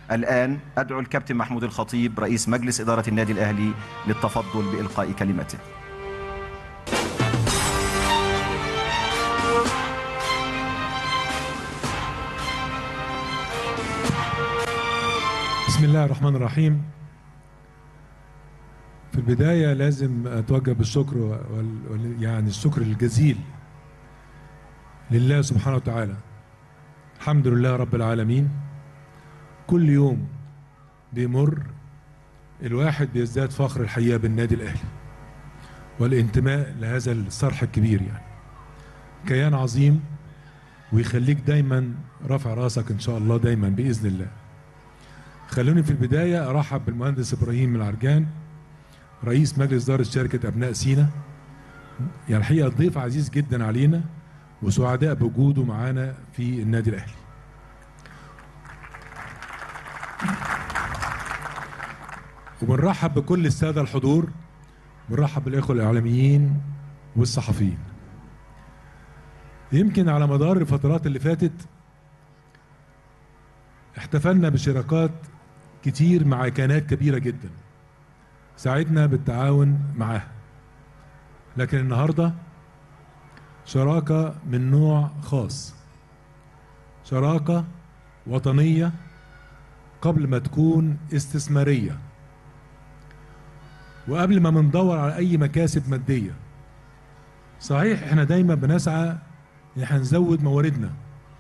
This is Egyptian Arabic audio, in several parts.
الآن أدعو الكابتن محمود الخطيب رئيس مجلس إدارة النادي الأهلي للتفضل بإلقاء كلمته بسم الله الرحمن الرحيم في البداية لازم أتوجه بالشكر وال... وال... يعني الشكر الجزيل لله سبحانه وتعالى الحمد لله رب العالمين كل يوم بيمر الواحد بيزداد فخر الحقيقة بالنادي الأهلي والانتماء لهذا الصرح الكبير يعني كيان عظيم ويخليك دايما رافع راسك إن شاء الله دايما بإذن الله خلوني في البداية أرحب بالمهندس إبراهيم العرجان رئيس مجلس إدارة شركة أبناء سينا يعني الحقيقة ضيف عزيز جدا علينا وسعداء بوجوده معانا في النادي الأهلي وبنرحب بكل السادة الحضور بنرحب بالإخوة الإعلاميين والصحفيين يمكن على مدار الفترات اللي فاتت احتفلنا بشراكات كتير مع كيانات كبيرة جدا ساعدنا بالتعاون معاها لكن النهاردة شراكة من نوع خاص شراكة وطنية قبل ما تكون استثمارية وقبل ما بندور على أي مكاسب مادية صحيح احنا دايما بنسعى ان احنا نزود مواردنا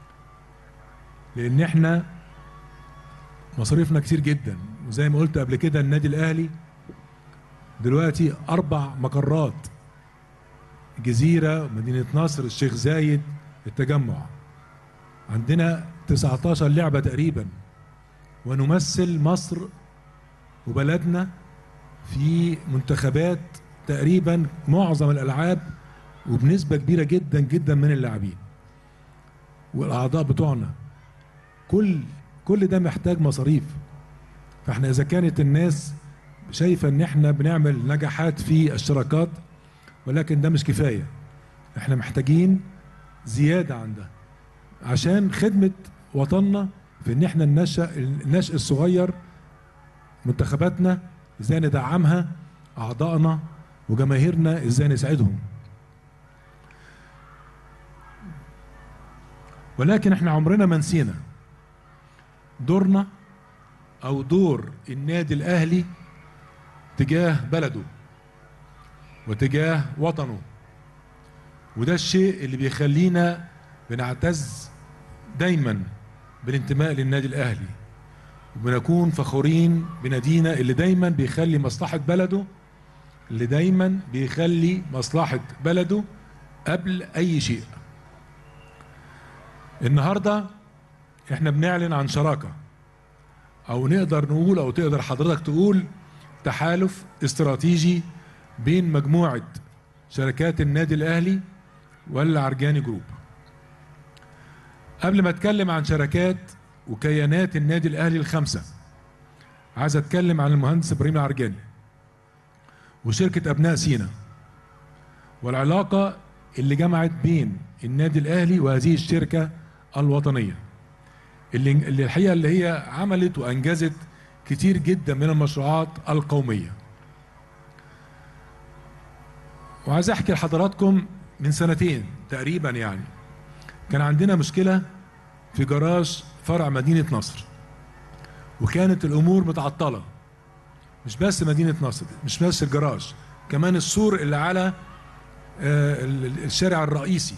لان احنا مصاريفنا كتير جدا وزي ما قلت قبل كده النادي الاهلي دلوقتي اربع مقرات جزيرة مدينة نصر الشيخ زايد التجمع عندنا 19 لعبة تقريبا ونمثل مصر وبلدنا في منتخبات تقريبا معظم الألعاب وبنسبة كبيرة جدا جدا من اللاعبين والأعضاء بتوعنا كل كل ده محتاج مصاريف فاحنا إذا كانت الناس شايفة إن احنا بنعمل نجاحات في الشراكات ولكن ده مش كفاية احنا محتاجين زيادة عن ده عشان خدمة وطننا في ان احنا النشأ النشء الصغير منتخباتنا ازاي ندعمها اعضائنا وجماهيرنا ازاي نساعدهم ولكن احنا عمرنا ما نسينا دورنا او دور النادي الاهلي تجاه بلده وتجاه وطنه وده الشيء اللي بيخلينا بنعتز دايما بالانتماء للنادي الاهلي وبنكون فخورين بنادينا اللي دايما بيخلي مصلحة بلده اللي دايما بيخلي مصلحة بلده قبل اي شيء النهاردة احنا بنعلن عن شراكة او نقدر نقول او تقدر حضرتك تقول تحالف استراتيجي بين مجموعة شركات النادي الأهلي والعرجاني جروب قبل ما اتكلم عن شركات وكيانات النادي الأهلي الخمسة عايز اتكلم عن المهندس إبراهيم العرجاني وشركة أبناء سينا والعلاقة اللي جمعت بين النادي الأهلي وهذه الشركة الوطنية اللي, اللي الحقيقة اللي هي عملت وأنجزت كتير جدا من المشروعات القوميه وعايز احكي لحضراتكم من سنتين تقريبا يعني كان عندنا مشكله في جراج فرع مدينه نصر وكانت الامور متعطله مش بس مدينه نصر مش بس الجراج كمان السور اللي على الشارع الرئيسي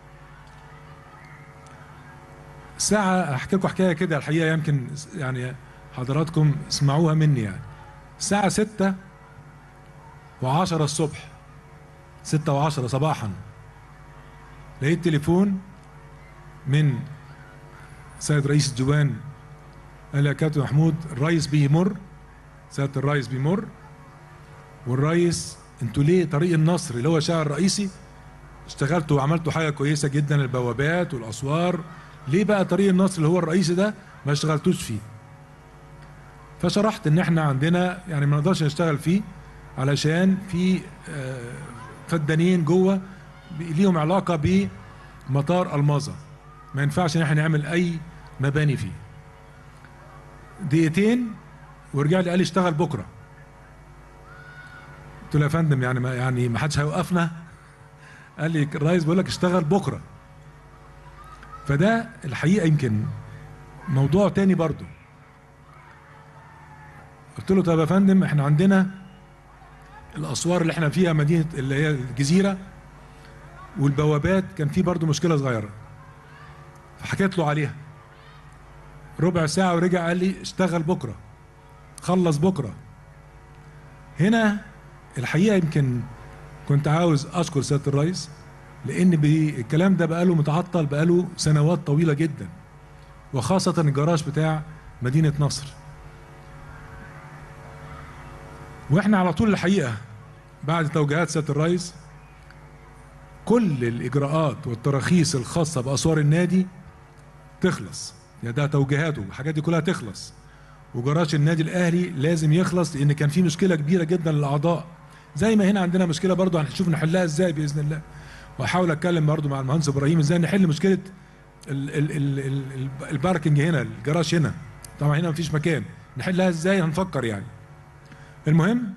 ساعة أحكي لكم حكاية كده الحقيقة يمكن يعني حضراتكم اسمعوها مني يعني الساعة ستة وعشرة الصبح ستة وعشرة صباحا لقيت تليفون من سيد رئيس الديوان قال يا كابتن محمود الرئيس بيمر سيادة الرئيس بيمر والرئيس انتوا ليه طريق النصر اللي هو الشارع الرئيسي اشتغلتوا وعملتوا حاجة كويسة جدا البوابات والأسوار ليه بقى طريق النصر اللي هو الرئيسي ده ما اشتغلتوش فيه فشرحت ان احنا عندنا يعني ما نقدرش نشتغل فيه علشان في فدانين جوه ليهم علاقه بمطار الماظه ما ينفعش ان احنا نعمل اي مباني فيه دقيقتين ورجع لي قال لي اشتغل بكره قلت له يا فندم يعني ما يعني ما حدش هيوقفنا قال لي الرئيس بيقول لك اشتغل بكره فده الحقيقه يمكن موضوع تاني برضو قلت له طب يا فندم احنا عندنا الاسوار اللي احنا فيها مدينه اللي هي الجزيره والبوابات كان في برضو مشكله صغيره فحكيت له عليها ربع ساعه ورجع قال لي اشتغل بكره خلص بكره هنا الحقيقه يمكن كنت عاوز اشكر سياده الرئيس لان بي- الكلام ده بقاله متعطل بقاله سنوات طويله جدا وخاصه الجراج بتاع مدينه نصر واحنا على طول الحقيقه بعد توجيهات سياده الرئيس كل الاجراءات والتراخيص الخاصه باسوار النادي تخلص يعني ده توجيهاته الحاجات دي كلها تخلص وجراج النادي الاهلي لازم يخلص لان كان في مشكله كبيره جدا للاعضاء زي ما هنا عندنا مشكله برضه هنشوف نحلها ازاي باذن الله واحاول اتكلم برضه مع المهندس ابراهيم ازاي نحل مشكله ال ال ال ال ال الباركنج هنا الجراج هنا طبعا هنا مفيش مكان نحلها ازاي هنفكر يعني المهم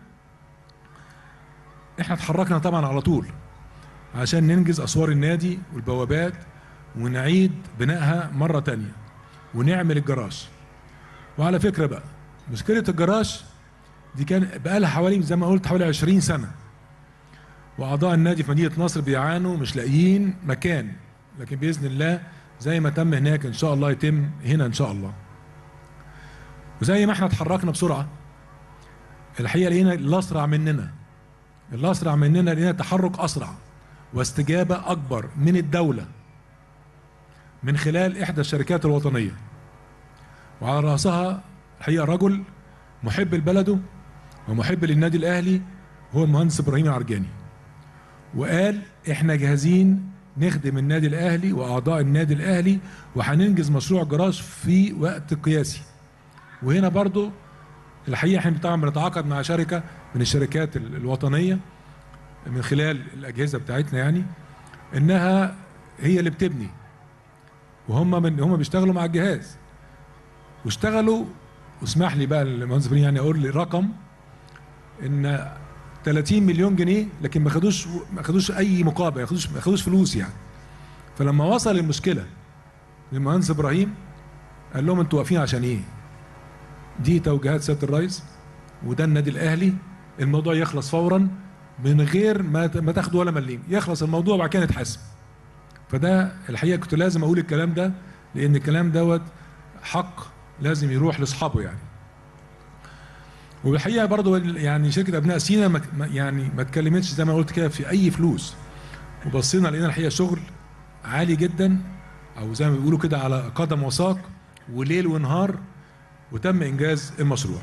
احنا اتحركنا طبعا على طول عشان ننجز اسوار النادي والبوابات ونعيد بنائها مره تانية ونعمل الجراج وعلى فكره بقى مشكله الجراج دي كان بقى لها حوالي زي ما قلت حوالي 20 سنه واعضاء النادي في مدينه نصر بيعانوا مش لاقيين مكان لكن باذن الله زي ما تم هناك ان شاء الله يتم هنا ان شاء الله وزي ما احنا اتحركنا بسرعه الحقيقه لقينا الاسرع مننا الاسرع مننا لقينا تحرك اسرع واستجابه اكبر من الدوله من خلال احدى الشركات الوطنيه وعلى راسها الحقيقه رجل محب لبلده ومحب للنادي الاهلي هو المهندس ابراهيم العرجاني وقال احنا جاهزين نخدم النادي الاهلي واعضاء النادي الاهلي وهننجز مشروع جراج في وقت قياسي وهنا برضو الحقيقه احنا طبعا بنتعاقد مع شركه من الشركات ال- الوطنيه من خلال الاجهزه بتاعتنا يعني انها هي اللي بتبني وهم من هم بيشتغلوا مع الجهاز واشتغلوا واسمح لي بقى المهندس ابراهيم يعني اقول لي رقم ان 30 مليون جنيه لكن ما خدوش ما خدوش اي مقابل ما خدوش ما خدوش فلوس يعني فلما وصل المشكله للمهندس ابراهيم قال لهم انتوا واقفين عشان ايه؟ دي توجيهات سياده الرئيس وده النادي الاهلي الموضوع يخلص فورا من غير ما ما تاخدوا ولا مليم يخلص الموضوع وبعد كده نتحاسب فده الحقيقه كنت لازم اقول الكلام ده لان الكلام دوت حق لازم يروح لاصحابه يعني والحقيقه برضو يعني شركه ابناء سينا ما ما- يعني ما اتكلمتش زي ما قلت كده في اي فلوس وبصينا لقينا الحقيقه شغل عالي جدا او زي ما بيقولوا كده على قدم وساق وليل ونهار وتم انجاز المشروع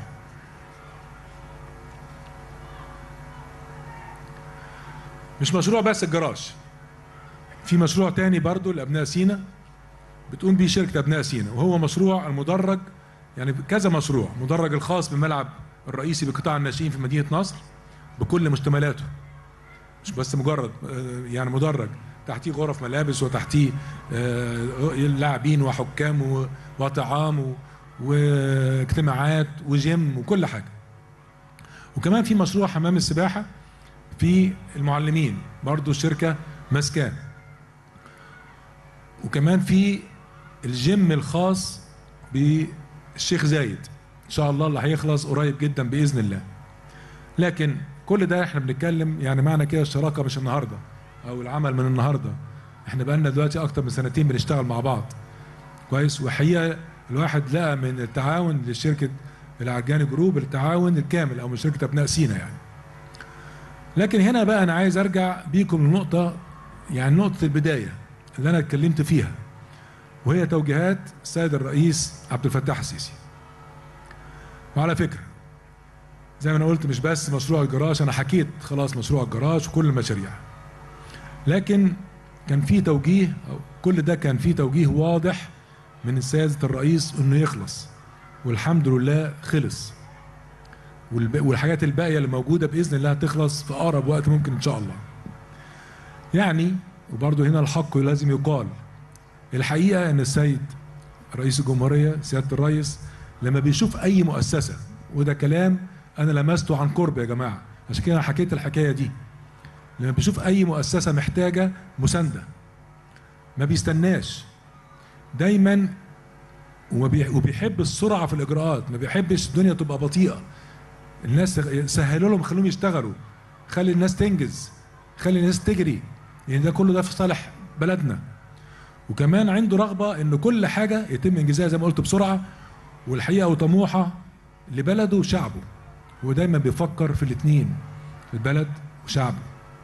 مش مشروع بس الجراج في مشروع تاني برضو لابناء سينا بتقوم بيه شركه ابناء سينا وهو مشروع المدرج يعني كذا مشروع مدرج الخاص بالملعب الرئيسي بقطاع الناشئين في مدينه نصر بكل مشتملاته مش بس مجرد آه، يعني مدرج تحتيه غرف ملابس وتحتيه آه، لاعبين وحكام و- وطعام و- واجتماعات وجيم وكل حاجه وكمان في مشروع حمام السباحه في المعلمين برضو الشركه مسكان وكمان في الجيم الخاص بالشيخ زايد ان شاء الله اللي هيخلص قريب جدا باذن الله لكن كل ده احنا بنتكلم يعني معنى كده الشراكه مش النهارده او العمل من النهارده احنا بقالنا دلوقتي اكتر من سنتين بنشتغل مع بعض كويس وحقيقه الواحد لقى من التعاون لشركه العرجاني جروب التعاون الكامل او من شركه ابناء سينا يعني لكن هنا بقى انا عايز ارجع بيكم لنقطه يعني نقطه البدايه اللي انا اتكلمت فيها وهي توجيهات السيد الرئيس عبد الفتاح السيسي وعلى فكره زي ما انا قلت مش بس مشروع الجراج انا حكيت خلاص مشروع الجراج وكل المشاريع لكن كان في توجيه أو كل ده كان في توجيه واضح من السيد الرئيس انه يخلص والحمد لله خلص والب- والحاجات الباقيه اللي موجوده باذن الله هتخلص في اقرب وقت ممكن ان شاء الله يعني وبرضه هنا الحق لازم يقال الحقيقه ان السيد رئيس الجمهوريه سياده الرئيس لما بيشوف اي مؤسسه وده كلام انا لمسته عن قرب يا جماعه عشان كده أنا حكيت الحكايه دي لما بيشوف اي مؤسسه محتاجه مسانده ما بيستناش دايما وما بي- وبيحب السرعه في الاجراءات ما بيحبش الدنيا تبقى بطيئه الناس سهلوا لهم خلوهم يشتغلوا خلي الناس تنجز خلي الناس تجري لان ده كله ده في صالح بلدنا وكمان عنده رغبه ان كل حاجه يتم انجازها زي ما قلت بسرعه والحقيقه وطموحه لبلده وشعبه هو دايما بيفكر في الاثنين في البلد وشعبه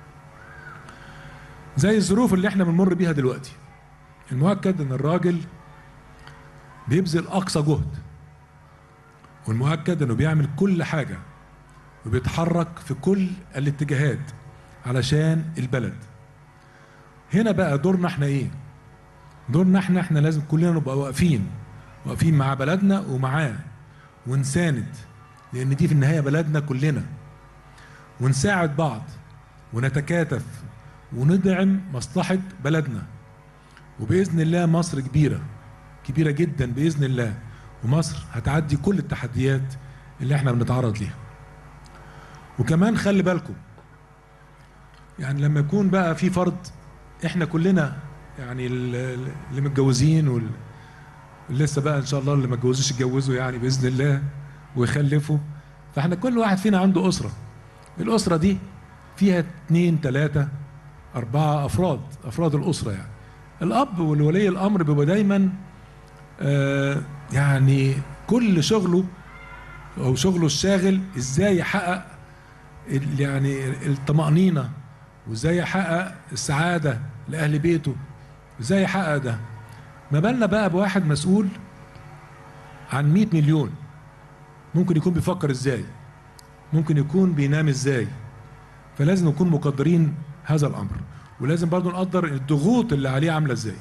زي الظروف اللي احنا بنمر بيها دلوقتي المؤكد ان الراجل بيبذل اقصى جهد والمؤكد انه بيعمل كل حاجه وبيتحرك في كل الاتجاهات علشان البلد هنا بقى دورنا احنا ايه دورنا احنا احنا لازم كلنا نبقى واقفين واقفين مع بلدنا ومعاه ونساند لان دي في النهايه بلدنا كلنا ونساعد بعض ونتكاتف وندعم مصلحه بلدنا وباذن الله مصر كبيره كبيره جدا باذن الله ومصر هتعدي كل التحديات اللي احنا بنتعرض ليها وكمان خلي بالكم يعني لما يكون بقى في فرد احنا كلنا يعني ال- ال- اللي متجوزين وال لسه بقى ان شاء الله اللي ما اتجوزوش يتجوزوا يعني باذن الله ويخلفوا فاحنا كل واحد فينا عنده اسره الاسره دي فيها اتنين تلاته اربعه افراد افراد الاسره يعني الاب والولي الامر بيبقى دايما آه يعني كل شغله او شغله الشاغل ازاي يحقق ال- يعني الطمأنينة وازاي يحقق السعادة لأهل بيته ازاي يحقق ده ما بالنا بقى بواحد مسؤول عن 100 مليون ممكن يكون بيفكر ازاي ممكن يكون بينام ازاي فلازم نكون مقدرين هذا الامر ولازم برضو نقدر الضغوط اللي عليه عامله ازاي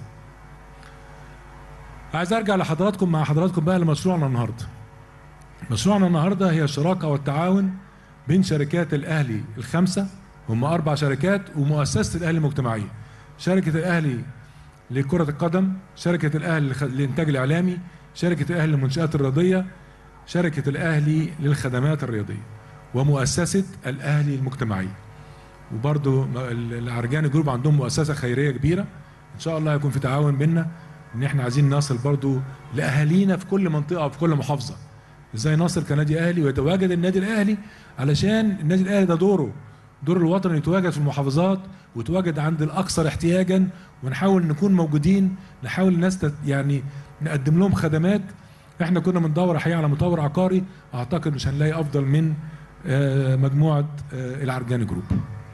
عايز ارجع لحضراتكم مع حضراتكم بقى لمشروعنا النهارده مشروعنا النهارده هي الشراكه والتعاون بين شركات الاهلي الخمسه هم اربع شركات ومؤسسه الاهلي المجتمعيه شركه الاهلي لكره القدم شركه الاهلي للخ- للانتاج الاعلامي شركه الاهلي للمنشات الرياضيه شركه الاهلي للخدمات الرياضيه ومؤسسه الاهلي المجتمعيه وبرضو م- ال- العرجاني جروب عندهم مؤسسه خيريه كبيره ان شاء الله هيكون في تعاون بينا ان احنا عايزين نصل برضو لاهالينا في كل منطقه وفي كل محافظه ازاي نصل كنادي اهلي ويتواجد النادي الاهلي علشان النادي الاهلي ده دوره دور الوطن يتواجد في المحافظات ويتواجد عند الاكثر احتياجا ونحاول نكون موجودين نحاول الناس تت- يعني نقدم لهم خدمات احنا كنا بندور احيانا على مطور عقاري اعتقد مش هنلاقي افضل من آه، مجموعه آه، العرجاني جروب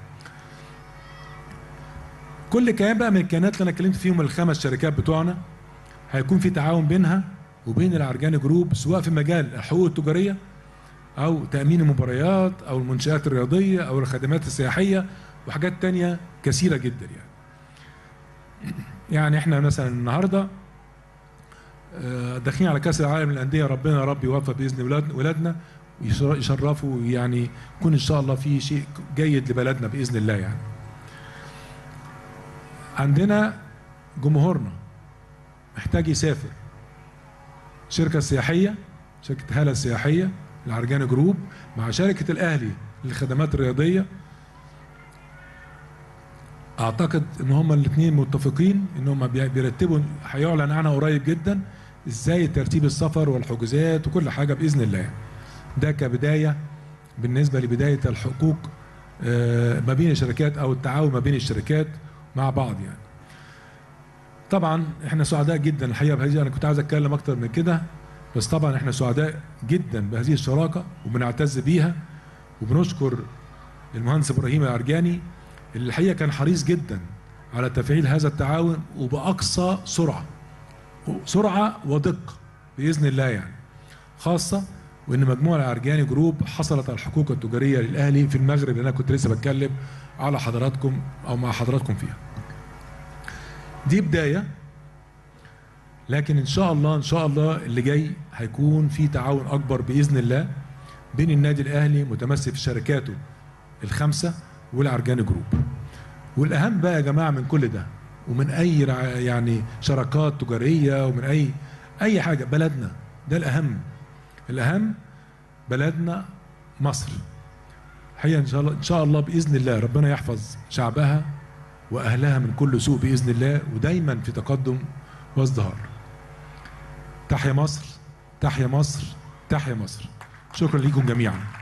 كل كيان بقى من الكيانات اللي انا اتكلمت فيهم الخمس شركات بتوعنا هيكون في تعاون بينها وبين العرجاني جروب سواء في مجال الحقوق التجاريه او تامين المباريات او المنشات الرياضيه او الخدمات السياحيه وحاجات تانية كثيره جدا يعني يعني احنا مثلا النهارده آه، داخلين على كاس العالم للانديه ربنا يا رب يوفق باذن ولاد- ولادنا ويشر- يشرفوا ويعني يكون ان شاء الله في شيء جيد لبلدنا باذن الله يعني عندنا جمهورنا محتاج يسافر شركة سياحية شركة هالة السياحية العرجاني جروب مع شركة الأهلي للخدمات الرياضية أعتقد إن هما الاثنين متفقين إن هما بي- بيرتبوا هيعلن عنها قريب جدا إزاي ترتيب السفر والحجوزات وكل حاجة بإذن الله ده كبداية بالنسبة لبداية الحقوق آه، ما بين الشركات أو التعاون ما بين الشركات مع بعض يعني طبعا احنا سعداء جدا الحقيقه بهذه انا كنت عايز اتكلم اكتر من كده بس طبعا احنا سعداء جدا بهذه الشراكه وبنعتز بيها وبنشكر المهندس ابراهيم العرجاني اللي الحقيقه كان حريص جدا على تفعيل هذا التعاون وباقصى سرعه سرعه ودقه باذن الله يعني خاصه وان مجموعه العرجاني جروب حصلت على الحقوق التجاريه للاهلي في المغرب اللي انا كنت لسه بتكلم على حضراتكم او مع حضراتكم فيها دي بداية لكن إن شاء الله إن شاء الله اللي جاي هيكون في تعاون أكبر بإذن الله بين النادي الأهلي متمثل في شركاته الخمسة والعرجاني جروب والأهم بقى يا جماعة من كل ده ومن أي رع- يعني شراكات تجارية ومن أي أي حاجة بلدنا ده الأهم الاهم بلدنا مصر هي ان شاء الله ان شاء الله باذن الله ربنا يحفظ شعبها واهلها من كل سوء باذن الله ودايما في تقدم وازدهار تحيا مصر تحيا مصر تحيا مصر شكرا لكم جميعا